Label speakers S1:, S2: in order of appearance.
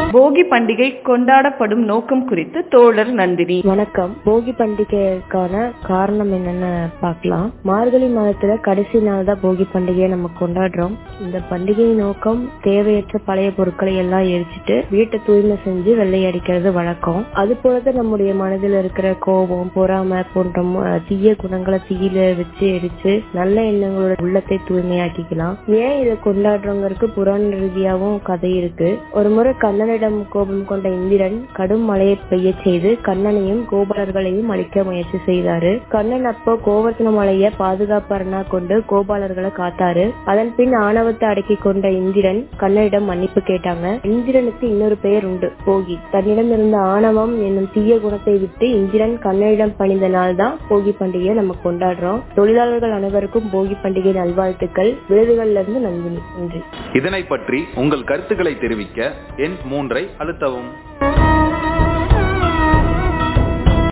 S1: போகி பண்டிகை கொண்டாடப்படும் நோக்கம் குறித்து தோழர் நந்தினி
S2: வணக்கம் போகி பண்டிகைக்கான காரணம் என்னன்னு பார்க்கலாம் மார்கழி மாதத்துல கடைசி நாள் தான் போகி பண்டிகையை நம்ம கொண்டாடுறோம் இந்த பண்டிகை நோக்கம் தேவையற்ற பழைய பொருட்களை எல்லாம் எரிச்சிட்டு வீட்டை தூய்மை செஞ்சு வெள்ளை அடிக்கிறது வழக்கம் அது போலதான் நம்முடைய மனதில் இருக்கிற கோபம் பொறாமை போன்ற மு- தீய குணங்களை தீயில வச்சு எரிச்சு நல்ல எண்ணங்களோட உள்ளத்தை தூய்மையாக்கிக்கலாம் ஏன் இதை கொண்டாடுறவங்களுக்கு புராண ரீதியாவும் கதை இருக்கு ஒரு முறை கண்ணனிடம் கோபம் கொண்ட இந்திரன் கடும் மழையை பெய்ய செய்து கண்ணனையும் கோபாலர்களையும் அழிக்க முயற்சி செய்தாரு கண்ணன் அப்போ கோவர்த்தன மலைய பாதுகாப்பரனா கொண்டு கோபாலர்களை காத்தாரு அதன் பின் ஆணவத்தை அடக்கி கொண்ட இந்திரன் கண்ணனிடம் மன்னிப்பு கேட்டாங்க இந்திரனுக்கு இன்னொரு பெயர் உண்டு போகி தன்னிடம் இருந்த ஆணவம் என்னும் தீய குணத்தை விட்டு இந்திரன் கண்ணனிடம் பணிந்த நாள் தான் போகி பண்டிகையை நம்ம கொண்டாடுறோம் தொழிலாளர்கள் அனைவருக்கும் போகி பண்டிகை நல்வாழ்த்துக்கள் விருதுகள்ல இருந்து நந்தினி நன்றி
S3: இதனை பற்றி உங்கள் கருத்துக்களை தெரிவிக்க எண் மூன்றை அழுத்தவும்